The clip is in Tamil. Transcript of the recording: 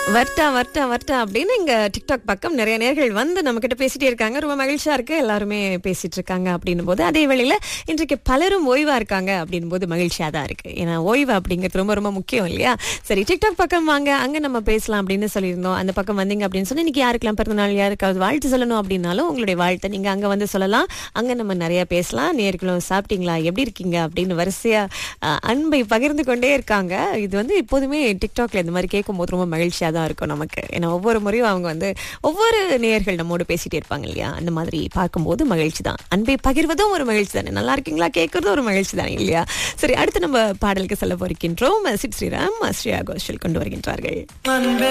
வர்ட்டா வர்ட்டா வர்ட்டா அப்படின்னு இங்க டிக்டாக் பக்கம் நிறைய நேர்கள் வந்து நம்ம கிட்ட பேசிட்டே இருக்காங்க ரொம்ப மகிழ்ச்சியா இருக்கு எல்லாருமே பேசிட்டு இருக்காங்க அப்படின்னும் போது அதே வேளையில இன்றைக்கு பலரும் ஓய்வா இருக்காங்க அப்படின்னும் போது மகிழ்ச்சியா தான் இருக்கு ஏன்னா ஓய்வு அப்படிங்கிறது ரொம்ப ரொம்ப முக்கியம் இல்லையா சரி டிக்டாக் பக்கம் வாங்க அங்க நம்ம பேசலாம் அப்படின்னு சொல்லியிருந்தோம் அந்த பக்கம் வந்தீங்க அப்படின்னு சொன்னா இன்னைக்கு யாருக்கெல்லாம் பிறந்த நாள் யாருக்காவது வாழ்த்து சொல்லணும் அப்படின்னாலும் உங்களுடைய வாழ்த்தை நீங்க அங்க வந்து சொல்லலாம் அங்க நம்ம நிறைய பேசலாம் நேர்களும் சாப்பிட்டீங்களா எப்படி இருக்கீங்க அப்படின்னு வரிசையா அஹ், அன்பை பகிர்ந்து கொண்டே இருக்காங்க இது வந்து எப்போதுமே டிக்டாக்ல இந்த மாதிரி கேட்கும்போது ரொம்ப மகிழ்ச்சியா தான் இருக்கும் நமக்கு ஏன்னா ஒவ்வொரு முறையும் அவங்க வந்து ஒவ்வொரு நேயர்கள் நம்மோடு பேசிட்டே இருப்பாங்க இல்லையா அந்த மாதிரி பார்க்கும்போது மகிழ்ச்சி தான் அன்பை பகிர்வதும் ஒரு மகிழ்ச்சி தானே நல்லா இருக்கீங்களா கேட்கறதும் ஒரு மகிழ்ச்சி தானே இல்லையா சரி அடுத்து நம்ம பாடலுக்கு செல்ல போயிருக்கின்றோம் சிட் ஸ்ரீராம் ஸ்ரேயா கோஷல் கொண்டு வருகின்றார்கள்